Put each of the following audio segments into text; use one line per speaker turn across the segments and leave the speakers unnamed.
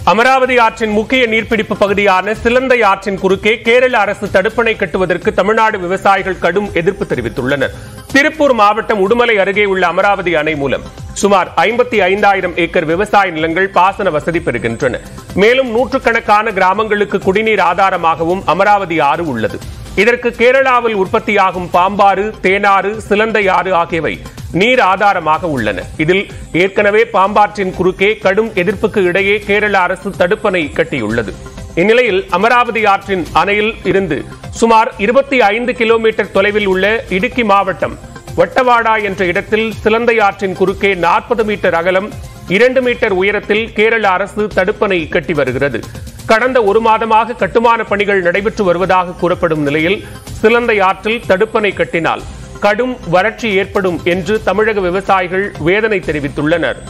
அமராவதி ஆற்றின் முக்கிய நீர்பிடிப்பு பகுதியான சிலந்தை ஆற்றின் குறுக்கே கேரள அரசு தடுப்பணை கட்டுவதற்கு தமிழ்நாடு விவசாயிகள் கடும் எதிர்ப்பு தெரிவித்துள்ளனர் திருப்பூர் மாவட்டம் உடுமலை அருகே உள்ள அமராவதி அணை மூலம் சுமார் ஐம்பத்தி ஐந்தாயிரம் ஏக்கர் விவசாய நிலங்கள் பாசன வசதி பெறுகின்றன மேலும் நூற்றுக்கணக்கான கிராமங்களுக்கு குடிநீர் ஆதாரமாகவும் அமராவதி ஆறு உள்ளது இதற்கு கேரளாவில் உற்பத்தியாகும் பாம்பாறு தேனாறு சிலந்தை ஆறு ஆகியவை நீர் ஆதாரமாக உள்ளன இதில் ஏற்கனவே பாம்பாற்றின் குறுக்கே கடும் எதிர்ப்புக்கு இடையே கேரள அரசு தடுப்பணை கட்டியுள்ளது இந்நிலையில் அமராவதி ஆற்றின் அணையில் இருந்து சுமார் இருபத்தி ஐந்து கிலோமீட்டர் தொலைவில் உள்ள இடுக்கி மாவட்டம் வட்டவாடா என்ற இடத்தில் சிலந்தை ஆற்றின் குறுக்கே நாற்பது மீட்டர் அகலம் இரண்டு மீட்டர் உயரத்தில் கேரள அரசு தடுப்பணை கட்டி வருகிறது கடந்த ஒரு மாதமாக கட்டுமான பணிகள் நடைபெற்று வருவதாக கூறப்படும் நிலையில் சிலந்தை ஆற்றில் தடுப்பணை கட்டினால் கடும் வறட்சி ஏற்படும் என்று தமிழக விவசாயிகள் வேதனை தெரிவித்துள்ளனர்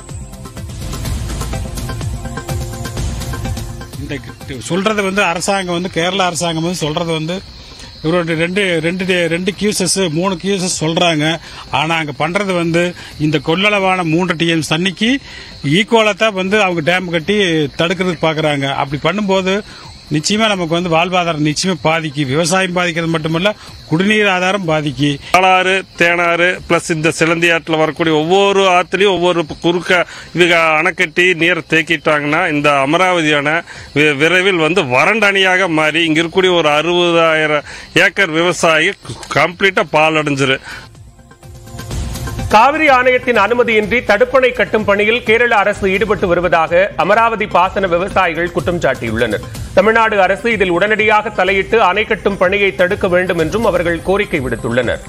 இந்த சொல்றது வந்து அரசாங்கம் வந்து கேரள அரசாங்கம் வந்து சொல்றது வந்து இவரோட ரெண்டு ரெண்டு ரெண்டு கியூசஸ் மூணு கியூசஸ் சொல்றாங்க ஆனா அங்க பண்றது வந்து இந்த கொள்ளளவான மூன்று டிஎம் தண்ணிக்கு ஈக்குவலா தான் வந்து அவங்க டேம் கட்டி தடுக்கிறதுக்கு பாக்குறாங்க அப்படி பண்ணும்போது நிச்சயமா நமக்கு வந்து வாழ்வாதாரம் நிச்சயமா பாதிக்கு விவசாயம் பாதிக்கிறது மட்டுமல்ல குடிநீர் ஆதாரம் பாதிக்கு
பாலாறு தேனாறு பிளஸ் இந்த சிலந்தி ஆற்றில் வரக்கூடிய ஒவ்வொரு ஆற்றுலையும் ஒவ்வொரு குறுக்க இவங்க அணைக்கட்டி நீரை தேக்கிட்டாங்கன்னா இந்த அமராவதி அணை வி- விரைவில் வந்து வறண்ட அணையாக மாறி இங்க இருக்கக்கூடிய ஒரு அறுபதாயிரம் ஏக்கர் விவசாயி கம்ப்ளீட்டா பால் அடைஞ்சிரு
காவிரி ஆணையத்தின் அனுமதியின்றி தடுப்பணை கட்டும் பணியில் கேரள அரசு ஈடுபட்டு வருவதாக அமராவதி பாசன விவசாயிகள் குற்றம் சாட்டியுள்ளனர் தமிழ்நாடு அரசு இதில் உடனடியாக தலையிட்டு அணை கட்டும் பணியை தடுக்க வேண்டும் என்றும் அவர்கள் கோரிக்கை விடுத்துள்ளனர்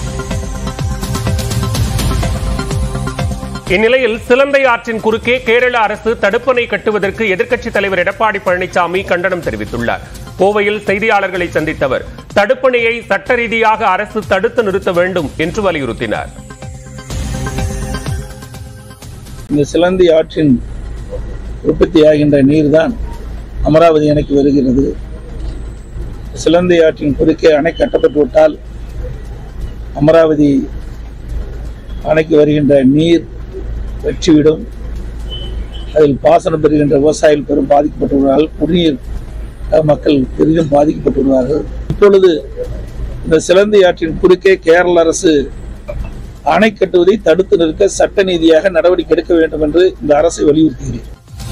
இந்நிலையில் சிலந்தை ஆற்றின் குறுக்கே கேரள அரசு தடுப்பணை கட்டுவதற்கு எதிர்க்கட்சித் தலைவர் எடப்பாடி பழனிசாமி கண்டனம் தெரிவித்துள்ளார் கோவையில் செய்தியாளர்களை சந்தித்தவர் தடுப்பணையை சட்ட ரீதியாக அரசு தடுத்து நிறுத்த வேண்டும் என்று வலியுறுத்தினார்
இந்த சிலந்தி ஆற்றின் உற்பத்தியாகின்ற நீர்தான் அமராவதி அணைக்கு வருகிறது சிலந்தி ஆற்றின் குறுக்கே அணை கட்டப்பட்டு விட்டால் அமராவதி அணைக்கு வருகின்ற நீர் வெற்றிவிடும் அதில் பாசனம் பெறுகின்ற விவசாயிகள் பெரும் பாதிக்கப்பட்டுள்ளார்கள் குடிநீர் அஹ், மக்கள் பெரிதும் பாதிக்கப்பட்டுள்ளார்கள் இப்பொழுது இந்த சிலந்தி ஆற்றின் குறுக்கே கேரள அரசு அணை கட்டுவதை தடுத்து நிறுத்த சட்ட நீதியாக நடவடிக்கை எடுக்க வேண்டும் என்று இந்த அரசை வலியுறுத்துகிறேன்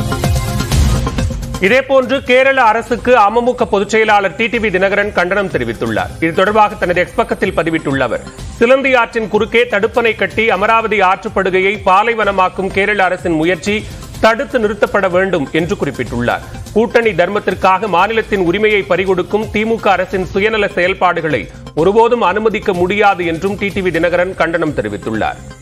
இதேபோன்று கேரள அரசுக்கு அமமுக பொதுச் செயலாளர் டிடிவி தினகரன் கண்டனம் தெரிவித்துள்ளார் இது தொடர்பாக தனது எக்ஸ் பக்கத்தில் பதிவிட்டுள்ள அவர் சிலந்தி ஆற்றின் குறுக்கே தடுப்பணை கட்டி அமராவதி ஆற்றுப்படுகையை பாலைவனமாக்கும் கேரள அரசின் முயற்சி தடுத்து நிறுத்தப்பட வேண்டும் என்று குறிப்பிட்டுள்ளார் கூட்டணி தர்மத்திற்காக மாநிலத்தின் உரிமையை பறிகொடுக்கும் திமுக அரசின் சுயநல செயல்பாடுகளை ஒருபோதும் அனுமதிக்க முடியாது என்றும் டிடிவி தினகரன் கண்டனம் தெரிவித்துள்ளார்